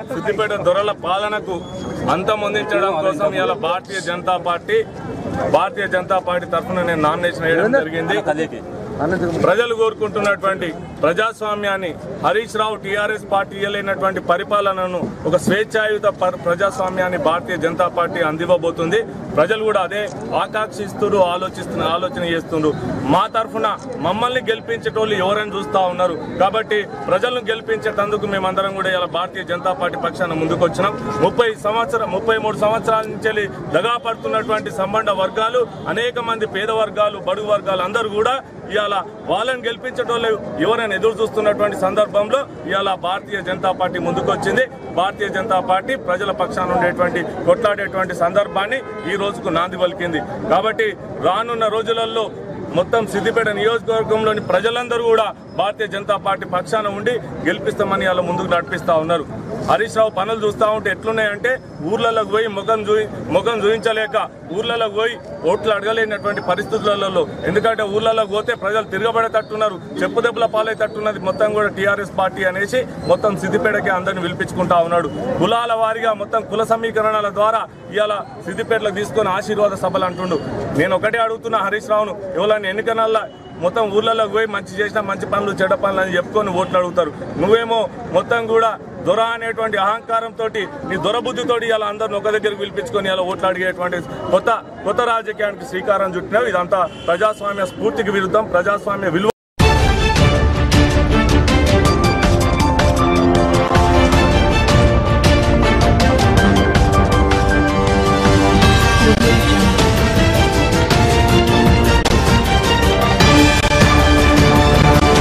సిద్దిపేట దొరల పాలనకు అంతమొందించడం కోసం ఇలా భారతీయ జనతా పార్టీ భారతీయ జనతా పార్టీ తరఫున నేను నామినేషన్ వేయడం జరిగింది ప్రజలు కోరుకుంటున్నటువంటి ప్రజాస్వామ్యాన్ని హరీష్ రావు టీఆర్ఎస్ పార్టీ ఇయ్యలేనటువంటి పరిపాలనను ఒక స్వేచ్ఛాయుత ప- ప్రజాస్వామ్యాన్ని భారతీయ జనతా పార్టీ అందివ్వబోతుంది ప్రజలు కూడా అదే ఆకాంక్షిస్తున్నారు ఆలోచిస్తున్న ఆలోచన చేస్తున్నారు మా తరఫున మమ్మల్ని గెలిపించేటోళ్ళు ఎవరైనా చూస్తా ఉన్నారు కాబట్టి ప్రజలను గెలిపించేటందుకు మేమందరం కూడా ఇలా భారతీయ జనతా పార్టీ పక్షాన ముందుకు వచ్చినాం ముప్పై సంవత్సరం ముప్పై మూడు సంవత్సరాల నుంచి దగా పడుతున్నటువంటి సంబంధ వర్గాలు అనేక మంది పేద వర్గాలు బడుగు వర్గాలు అందరూ కూడా ఇవాళ వాళ్ళని గెలిపించటోళ్ళు ఎవరైనా ఎదురు చూస్తున్నటువంటి సందర్భంలో ఇవాళ భారతీయ జనతా పార్టీ ముందుకు వచ్చింది భారతీయ జనతా పార్టీ ప్రజల పక్షాన ఉండేటువంటి కొట్లాడేటువంటి సందర్భాన్ని ఈ రోజుకు నాంది పలికింది కాబట్టి రానున్న రోజులలో మొత్తం సిద్దిపేట నియోజకవర్గంలోని ప్రజలందరూ కూడా భారతీయ జనతా పార్టీ పక్షాన ఉండి గెలిపిస్తామని అలా ముందుకు నడిపిస్తా ఉన్నారు హరీష్ రావు పనులు చూస్తా ఉంటే ఎట్లున్నాయంటే ఊర్లలోకి పోయి ముఖం చూయి ముఖం చూపించలేక ఊర్లలోకి పోయి ఓట్లు అడగలేనటువంటి పరిస్థితులలో ఎందుకంటే ఊర్లలోకి పోతే ప్రజలు తిరగబడేటట్టున్నారు చెప్పు దెబ్బల పాలైతట్టున్నది మొత్తం కూడా టీఆర్ఎస్ పార్టీ అనేసి మొత్తం సిద్దిపేటకి అందరిని పిలిపించుకుంటా ఉన్నాడు కులాల వారిగా మొత్తం కుల సమీకరణల ద్వారా ఇవాళ సిద్దిపేటలో తీసుకొని ఆశీర్వాద సభలు అంటుండు నేను ఒకటే అడుగుతున్నా హరీష్ రావును ఎవరైనా ఎన్నికనల్లా మొత్తం ఊర్లలోకి పోయి మంచి చేసిన మంచి పనులు చెడ్డ పనులు అని చెప్పుకొని ఓట్లు అడుగుతారు నువ్వేమో మొత్తం కూడా దొర అనేటువంటి అహంకారంతో నీ దొరబుద్ధితోటి ఇలా అందరిని ఒక దగ్గరికి పిలిపించుకొని ఇలా ఓట్లు అడిగేటువంటి కొత్త కొత్త రాజకీయానికి శ్రీకారం చుట్టినావు ఇదంతా ప్రజాస్వామ్య స్ఫూర్తికి విరుద్ధం ప్రజాస్వామ్య విలువ